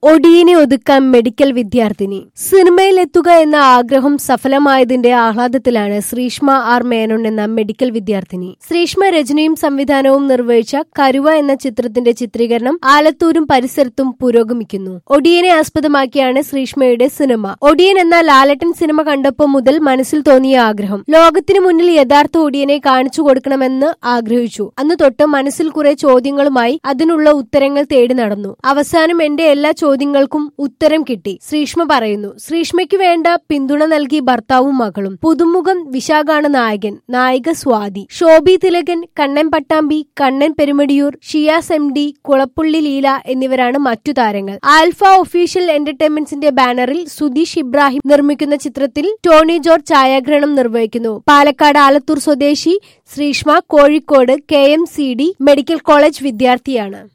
ഒടിയനെ ഒതുക്കാൻ മെഡിക്കൽ വിദ്യാർത്ഥിനി സിനിമയിലെത്തുക എന്ന ആഗ്രഹം സഫലമായതിന്റെ ആഹ്ലാദത്തിലാണ് ശ്രീഷ്മ ആർ മേനോൻ എന്ന മെഡിക്കൽ വിദ്യാർത്ഥിനി ശ്രീഷ്മ രചനയും സംവിധാനവും നിർവഹിച്ച കരുവ എന്ന ചിത്രത്തിന്റെ ചിത്രീകരണം ആലത്തൂരും പരിസരത്തും പുരോഗമിക്കുന്നു ഒടിയനെ ആസ്പദമാക്കിയാണ് ശ്രീഷ്മയുടെ സിനിമ ഒടിയൻ എന്ന ലാലട്ടൻ സിനിമ കണ്ടപ്പോൾ മുതൽ മനസ്സിൽ തോന്നിയ ആഗ്രഹം ലോകത്തിനു മുന്നിൽ യഥാർത്ഥ ഒടിയനെ കാണിച്ചു കൊടുക്കണമെന്ന് ആഗ്രഹിച്ചു അന്ന് തൊട്ട് മനസ്സിൽ കുറെ ചോദ്യങ്ങളുമായി അതിനുള്ള ഉത്തരങ്ങൾ തേടി നടന്നു അവസാനം എന്റെ എല്ലാ ചോദ്യങ്ങൾക്കും ഉത്തരം കിട്ടി ശ്രീഷ്മ പറയുന്നു ശ്രീഷ്മയ്ക്ക് വേണ്ട പിന്തുണ നൽകി ഭർത്താവും മകളും പുതുമുഖം വിശാഖാണ് നായകൻ നായിക സ്വാതി ശോഭി തിലകൻ കണ്ണൻ പട്ടാമ്പി കണ്ണൻ പെരുമടിയൂർ ഷിയാസ് എം ഡി കുളപ്പുള്ളി ലീല എന്നിവരാണ് മറ്റു താരങ്ങൾ ആൽഫ ഒഫീഷ്യൽ എന്റർടൈൻമെന്റ്സിന്റെ ബാനറിൽ സുധീഷ് ഇബ്രാഹിം നിർമ്മിക്കുന്ന ചിത്രത്തിൽ ടോണി ജോർജ് ഛായാഗ്രഹണം നിർവഹിക്കുന്നു പാലക്കാട് ആലത്തൂർ സ്വദേശി Sreeshma Kozhikode K M C D medical college വിദ്യാർത്ഥിയാണ്